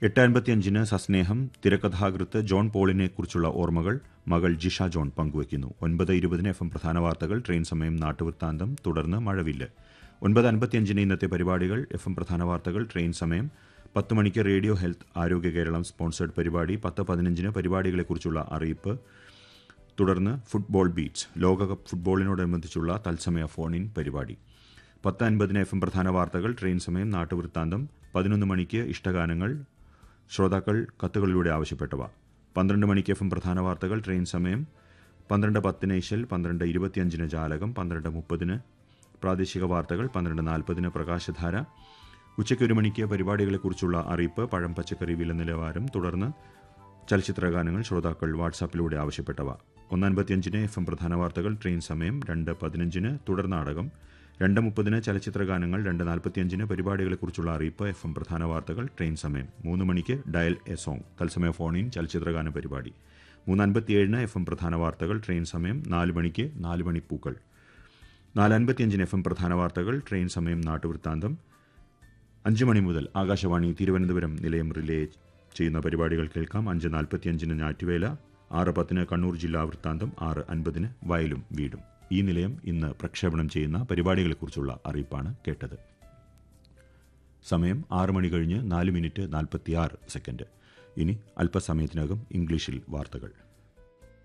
എട്ട് അൻപത്തിയഞ്ചിന് സസ്നേഹം തിരക്കഥാകൃത്ത് ജോൺ പോളിനെ കുറിച്ചുള്ള ഓർമ്മകൾ മകൾ ജിഷ ജോൺ പങ്കുവയ്ക്കുന്നു ഒൻപത് ഇരുപതിന് എഫ് എം പ്രധാന വാർത്തകൾ ട്രെയിൻ സമയം നാട്ടുവൃത്താന്തം തുടർന്ന് മഴവില്ല് ഒൻപത് അൻപത്തിയഞ്ചിന് ഇന്നത്തെ പരിപാടികൾ എഫ് എം പ്രധാന വാർത്തകൾ ട്രെയിൻ സമയം പത്ത് മണിക്ക് റേഡിയോ ഹെൽത്ത് ആരോഗ്യ കേരളം സ്പോൺസേഡ് പരിപാടി പത്ത് പതിനഞ്ചിന് പരിപാടികളെക്കുറിച്ചുള്ള അറിയിപ്പ് തുടർന്ന് ഫുട്ബോൾ ബീറ്റ്സ് ലോകകപ്പ് ഫുട്ബോളിനോടനുബന്ധിച്ചുള്ള തത്സമയ ഫോൺ ഇൻ പരിപാടി പത്ത് അൻപതിന് എഫ് എം പ്രധാന വാർത്തകൾ ട്രെയിൻ സമയം നാട്ടുവൃത്താന്തം പതിനൊന്ന് മണിക്ക് ഇഷ്ടഗാനങ്ങൾ ശ്രോതാക്കൾ കത്തുകളിലൂടെ ആവശ്യപ്പെട്ടവ പന്ത്രണ്ട് മണിക്ക് എഫ് എം പ്രധാന വാർത്തകൾ ട്രെയിൻ സമയം പന്ത്രണ്ട് പത്തിന് ഇശൽ പന്ത്രണ്ട് ഇരുപത്തിയഞ്ചിന് ജാലകം പന്ത്രണ്ട് മുപ്പതിന് പ്രാദേശിക വാർത്തകൾ പന്ത്രണ്ട് നാൽപ്പതിന് പ്രകാശധാര ഉച്ചയ്ക്ക് ഒരു മണിക്ക് പരിപാടികളെക്കുറിച്ചുള്ള അറിയിപ്പ് പഴം പച്ചക്കറി വില നിലവാരം തുടർന്ന് ചലച്ചിത്ര ഗാനങ്ങൾ ശ്രോതാക്കൾ വാട്സാപ്പിലൂടെ ആവശ്യപ്പെട്ടവ ഒന്നൻപത്തിയഞ്ചിന് എഫ് എം പ്രധാന വാർത്തകൾ ട്രെയിൻ സമയം രണ്ട് പതിനഞ്ചിന് തുടർ നാടകം രണ്ട് മുപ്പതിന് ചലച്ചിത്ര ഗാനങ്ങൾ രണ്ട് നാൽപ്പത്തിയഞ്ചിന് പരിപാടികളെക്കുറിച്ചുള്ള അറിയിപ്പ് എഫ് എം പ്രധാന വാർത്തകൾ ട്രെയിൻ സമയം മൂന്ന് മണിക്ക് ഡയൽ എ സോങ് തത്സമയ ഫോണിൻ ചലച്ചിത്ര ഗാന പരിപാടി മൂന്ന് അൻപത്തിയേഴിന് എഫ് എം പ്രധാന വാർത്തകൾ ട്രെയിൻ സമയം നാല് മണിക്ക് നാല് മണിപ്പൂക്കൾ നാല് അൻപത്തിയഞ്ചിന് എഫ് എം പ്രധാന വാർത്തകൾ ട്രെയിൻ സമയം നാട്ടുവൃത്താന്തം അഞ്ച് മണി മുതൽ ആകാശവാണി തിരുവനന്തപുരം നിലയം റിലേ ചെയ്യുന്ന പരിപാടികൾ കേൾക്കാം അഞ്ച് നാൽപ്പത്തിയഞ്ചിന് ഞാറ്റുവേല ആറ് പത്തിന് കണ്ണൂർ ജില്ലാ വൃത്താന്തം ആറ് അൻപതിന് വയലും വീടും ഈ നിലയം ഇന്ന് പ്രക്ഷേപണം ചെയ്യുന്ന പരിപാടികളെക്കുറിച്ചുള്ള അറിയിപ്പാണ് കേട്ടത് സമയം ആറ് മണി കഴിഞ്ഞ് നാല് മിനിറ്റ് നാൽപ്പത്തിയാറ് സെക്കൻഡ് ഇനി അല്പസമയത്തിനകം ഇംഗ്ലീഷിൽ വാർത്തകൾ